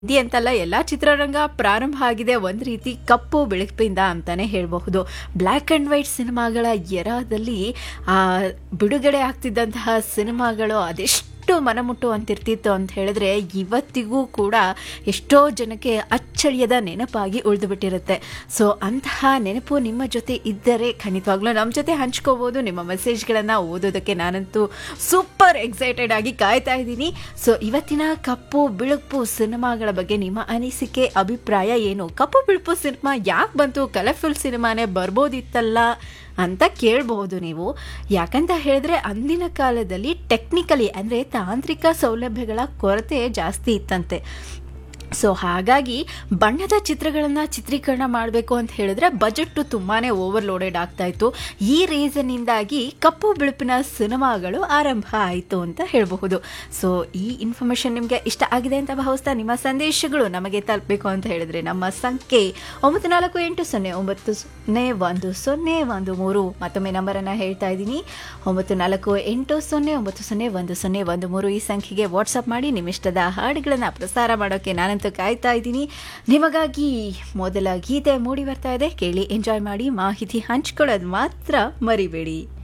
ಹಿಂದಿ ಅಂತಲ್ಲ ಎಲ್ಲ ಚಿತ್ರರಂಗ ಪ್ರಾರಂಭ ಆಗಿದೆ ಒಂದು ರೀತಿ ಕಪ್ಪು ಬೆಳಕಿಂದ ಅಂತಾನೆ ಹೇಳಬಹುದು ಬ್ಲ್ಯಾಕ್ ಆ್ಯಂಡ್ ವೈಟ್ ಸಿನಿಮಾಗಳ ಎರಾದಲ್ಲಿ ಆ ಬಿಡುಗಡೆ ಆಗ್ತಿದ್ದಂತಹ ಸಿನಿಮಾಗಳು ಅದೆಷ್ಟು ಮನಮುಟ್ಟುವಂತಿರ್ತಿತ್ತು ಅಂತ ಹೇಳಿದ್ರೆ ಇವತ್ತಿಗೂ ಕೂಡ ಎಷ್ಟೋ ಜನಕ್ಕೆ ಅಚ್ಚಳಿಯದ ನೆನಪಾಗಿ ಉಳಿದು ಬಿಟ್ಟಿರುತ್ತೆ ಸೊ ಅಂತಹ ನೆನಪು ನಿಮ್ಮ ಜೊತೆ ಇದ್ದರೆ ಖಂಡಿತವಾಗ್ಲೂ ನಮ್ಮ ಜೊತೆ ಹಂಚ್ಕೋಬೋದು ನಿಮ್ಮ ಮೆಸೇಜ್ಗಳನ್ನು ಓದೋದಕ್ಕೆ ನಾನಂತೂ ಸೂಪರ್ ಎಕ್ಸೈಟೆಡ್ ಆಗಿ ಕಾಯ್ತಾ ಇದ್ದೀನಿ ಸೊ ಇವತ್ತಿನ ಕಪ್ಪು ಬಿಳುಪು ಸಿನಿಮಾಗಳ ಬಗ್ಗೆ ನಿಮ್ಮ ಅನಿಸಿಕೆ ಅಭಿಪ್ರಾಯ ಏನು ಕಪ್ಪು ಬಿಳುಪು ಸಿನಿಮಾ ಯಾಕೆ ಬಂತು ಕಲರ್ಫುಲ್ ಸಿನಿಮಾನೇ ಬರ್ಬೋದಿತ್ತಲ್ಲ ಅಂತ ಕೇಳಬಹುದು ನೀವು ಯಾಕಂತ ಹೇಳಿದ್ರೆ ಅಂದಿನ ಕಾಲದಲ್ಲಿ ಟೆಕ್ನಿಕಲಿ ಅಂದರೆ ತಾಂತ್ರಿಕ ಸೌಲಭ್ಯಗಳ ಕೊರತೆ ಜಾಸ್ತಿ ಇತ್ತಂತೆ ಸೊ ಹಾಗಾಗಿ ಬಣ್ಣದ ಚಿತ್ರಗಳನ್ನು ಚಿತ್ರೀಕರಣ ಮಾಡಬೇಕು ಅಂತ ಹೇಳಿದ್ರೆ ಬಜೆಟ್ಟು ತುಂಬಾ ಓವರ್ಲೋಡೆಡ್ ಆಗ್ತಾ ಇತ್ತು ಈ ರೀಸನ್ನಿಂದಾಗಿ ಕಪ್ಪು ಬಿಳುಪಿನ ಸಿನಿಮಾಗಳು ಆರಂಭ ಆಯಿತು ಅಂತ ಹೇಳಬಹುದು ಸೊ ಈ ಇನ್ಫಾರ್ಮೇಷನ್ ನಿಮಗೆ ಇಷ್ಟ ಆಗಿದೆ ಅಂತ ಭಾವಿಸ್ತಾ ನಿಮ್ಮ ಸಂದೇಶಗಳು ನಮಗೆ ತಲುಪಬೇಕು ಅಂತ ಹೇಳಿದ್ರೆ ನಮ್ಮ ಸಂಖ್ಯೆ ಒಂಬತ್ತು ನಾಲ್ಕು ಎಂಟು ಸೊನ್ನೆ ಒಂಬತ್ತು ಸೊನ್ನೆ ಒಂದು ಸೊನ್ನೆ ಒಂದು ಮೂರು ಮತ್ತೊಮ್ಮೆ ನಂಬರನ್ನು ಹೇಳ್ತಾ ಇದ್ದೀನಿ ಒಂಬತ್ತು ನಾಲ್ಕು ಎಂಟು ಸೊನ್ನೆ ಒಂಬತ್ತು ಸೊನ್ನೆ ಒಂದು ಸೊನ್ನೆ ಒಂದು ಮೂರು ಈ ಸಂಖ್ಯೆಗೆ ವಾಟ್ಸಪ್ ಮಾಡಿ ನಿಮ್ಮಿಷ್ಟದ ಹಾಡುಗಳನ್ನು ಪ್ರಸಾರ ಮಾಡೋಕ್ಕೆ ನಾನಂತೂ ಕಾಯ್ತಾ ಇದ್ದೀನಿ ನಿಮಗಾಗಿ ಮೊದಲ ಗೀತೆ ಮೂಡಿ ಬರ್ತಾ ಇದೆ ಕೇಳಿ ಎಂಜಾಯ್ ಮಾಡಿ ಮಾಹಿತಿ ಹಂಚ್ಕೊಳ್ಳೋದು ಮಾತ್ರ ಮರಿಬೇಡಿ